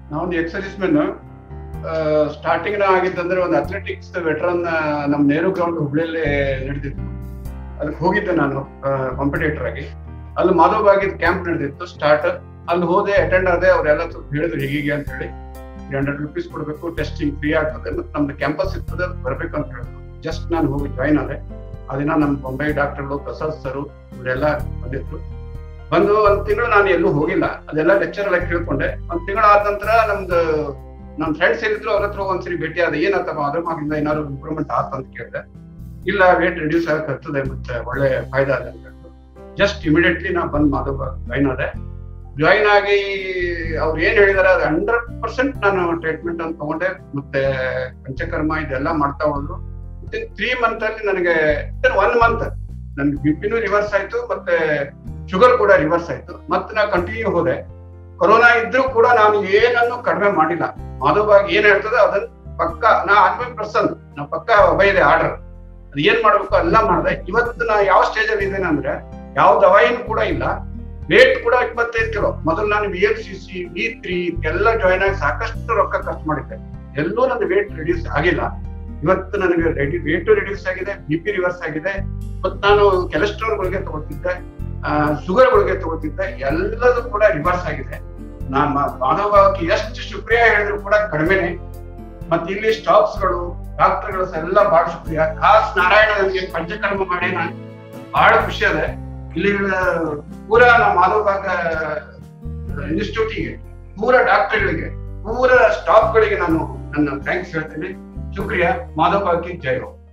ನಾವೊಂದು exercise men starting ಆಗಿದ್ದಂದ್ರೆ ಒಂದು athletics veteran ನಮ್ಮ ನೆಹರು ಗ್ರೌಂಡ್ ಹುಬ್ಳಿಯಲ್ಲಿ ನಡೆದಿತ್ತು ಅದಕ್ಕೆ ಹೋಗಿದ್ದೆ ನಾನು ಕಾಂಪಿಟೇಟರ್ ಆಗಿ ಅಲ್ಲಿ ಮಾಧವಬಾಗಿದ್ ಕ್ಯಾಂಪ್ ನಡೆದಿತ್ತು ಸ್ಟಾರ್ಟ್ ಅಲ್ಲಿ ಹೋದೆ ಅಟೆಂಡ್ ಆದೆ ಅವರೆಲ್ಲ ಸ್ವಲ್ಪ ಹೇಳಿದ್ರು ಹೀಗೆ ಅಂತ ಹೇಳಿ ತ್ರೀ ಹಂಡ್ರೆಡ್ ರುಪೀಸ್ ಕೊಡಬೇಕು ಟೆಸ್ಟಿಂಗ್ ಫ್ರೀ ಆಗ್ತದೆ ಮತ್ತೆ ನಮ್ದು ಕ್ಯಾಂಪಸ್ ಇರ್ತದೆ ಅದು ಬರ್ಬೇಕು ಅಂತ ಹೇಳಿದ್ರು ಜಸ್ಟ್ ನಾನು ಹೋಗಿ ಜಾಯ್ನ್ ಆದೆ ಆ ದಿನ ನಮ್ಮ ಬೊಂಬೈ ಡಾಕ್ಟರ್ಗಳು ಪ್ರಸಾದ್ ಸರು ಇವರೆಲ್ಲ ಬಂದಿದ್ರು ಬಂದು ಒಂದ್ ತಿಂಗಳು ನಾನು ಎಲ್ಲೂ ಹೋಗಿಲ್ಲ ಅದೆಲ್ಲ ಲೆಕ್ಚರ್ ಎಲ್ಲ ಕೇಳ್ಕೊಂಡೆ ಒಂದ್ ತಿಂಗಳು ಆದ ನಂತರ ನಮ್ದು ನಮ್ ಫ್ರೆಂಡ್ಸ್ ಏನಿದ್ರು ಅವ್ರ ಹತ್ರ ಒಂದ್ಸರಿ ಭೇಟಿ ಆದ ಏನಾತಪ್ಪ ಅದ್ರ ಮಗಿಂದ ಏನಾದ್ರು ಇಂಪ್ರೂವ್ಮೆಂಟ್ ಆತ ಅಂತ ಕೇಳಿದೆ ಇಲ್ಲ ವೇಟ್ ರಿಡ್ಯೂಸ್ ಆಗಕ್ಕೆ ಹತ್ತದೆ ಮತ್ತೆ ಒಳ್ಳೆ ಫಾಯ್ದಾ ಇದೆ ಅಂತ ಹೇಳಿದ್ರು ಜಸ್ಟ್ ಇಮಿಡಿಯೇಟ್ಲಿ ನಾ ಬಂದ್ ಮಾಧವ ಜಾಯ್ನ್ ಆದೆ ಜಾಯ್ನ್ ಆಗಿ ಅವ್ರು ಏನ್ ಹೇಳಿದಾರೆ ಅದು ಹಂಡ್ರೆಡ್ ಪರ್ಸೆಂಟ್ ನಾನು ಟ್ರೀಟ್ಮೆಂಟ್ ಅಂತ ತಗೊಂಡೆ ಮತ್ತೆ ಪಂಚಕರ್ಮ ಇದೆಲ್ಲ ಮಾಡ್ತಾ ಹೋದ್ರು ವಿತಿನ್ ತ್ರೀ ಮಂತ್ ಅಲ್ಲಿ ನನಗೆ ಒನ್ ಮಂತ್ ನನ್ಗೆ ಬಿ ಪಿನೂ ರಿವರ್ಸ್ ಆಯ್ತು ಮತ್ತೆ ಶುಗರ್ ಕೂಡ ರಿವರ್ಸ್ ಆಯ್ತು ಮತ್ತೆ ನಾ ಕಂಟಿನ್ಯೂ ಹೋದೆ ಕೊರೋನಾ ಇದ್ರೂ ಕೂಡ ನಾನು ಏನನ್ನು ಕಡಿಮೆ ಮಾಡಿಲ್ಲ ಮಾಧವವಾಗಿ ಏನ್ ಹೇಳ್ತದೆ ಅದನ್ನ ಪಕ್ಕ ನಾ ಹಂಡ್ರೆಡ್ ಪರ್ಸೆಂಟ್ ನಾ ಪಕ್ಕ ಒಬೈದೆ ಆರ್ಡರ್ ಅದ್ ಏನ್ ಮಾಡ್ಬೇಕು ಎಲ್ಲ ಮಾಡಿದೆ ಇವತ್ತು ನಾ ಯಾವ ಸ್ಟೇಜ್ ಅಲ್ಲಿ ಇದ್ದೇನೆ ಅಂದ್ರೆ ಯಾವ ದವಾಯಿನೂ ಕೂಡ ಇಲ್ಲ ವೇಟ್ ಕೂಡ ಇಪ್ಪತ್ತೈದು ಕಿಲೋ ಮೊದಲು ನಾನು V F C C V three ಎಲ್ಲ ಜಾಯ್ನ್ ಆಗಿ ಸಾಕಷ್ಟು ರೊಕ್ಕ ಖರ್ಚು ಮಾಡಿದ್ದೆ ಎಲ್ಲೂ ನನ್ನ ವೇಟ್ ರಿಡ್ಯೂಸ್ ಆಗಿಲ್ಲ ಇವತ್ತು ನನಗೆ ರೆಡಿ ವೇಟ್ ರಿಡ್ಯೂಸ್ ಆಗಿದೆ ಬಿ ಪಿ ರಿವರ್ಸ್ ಆಗಿದೆ ಮತ್ತು ನಾನು ಕೊಲೆಸ್ಟ್ರಾಲ್ ಗುಳಿಗೆ ತಗೋತಿದ್ದೆ ಶುಗರ್ ಗುಳಿಗೆ ತಗೋತಿದ್ದೆ ಎಲ್ಲದೂ ಕೂಡ ರಿವರ್ಸ್ ಆಗಿದೆ ನಾನು ಮಾನವಕ್ಕೆ ಎಷ್ಟು ಶುಕ್ರಿಯ ಹೇಳಿದ್ರು ಕೂಡ ಕಡಿಮೆನೆ ಮತ್ತೆ ಇಲ್ಲಿ ಸ್ಟಾಫ್ಸ್ ಗಳು ಡಾಕ್ಟರ್ಗಳು ಎಲ್ಲ ಬಹಳ ಶುಕ್ರಿಯ ಖಾಸ್ ನಾರಾಯಣ ನನಗೆ ಪಂಚಕರ್ಮ ಮಾಡಿ ನಾನು ಬಹಳ ಖುಷಿ ಅದೆ ಇಲ್ಲಿ ಪೂರಾ ನಮ್ಮ ಮಾಧವಭಾಗ ಇನ್ಸ್ಟಿಟ್ಯೂಟಿಗೆ ಪೂರ ಡಾಕ್ಟರ್ಗಳಿಗೆ ಪೂರ ಸ್ಟಾಫ್ಗಳಿಗೆ ನಾನು ನನ್ನ ಥ್ಯಾಂಕ್ಸ್ ಹೇಳ್ತೀನಿ ಶುಕ್ರಿಯ ಮಾಧವಭಾಗ್ಯ ಜೈ ಹೋ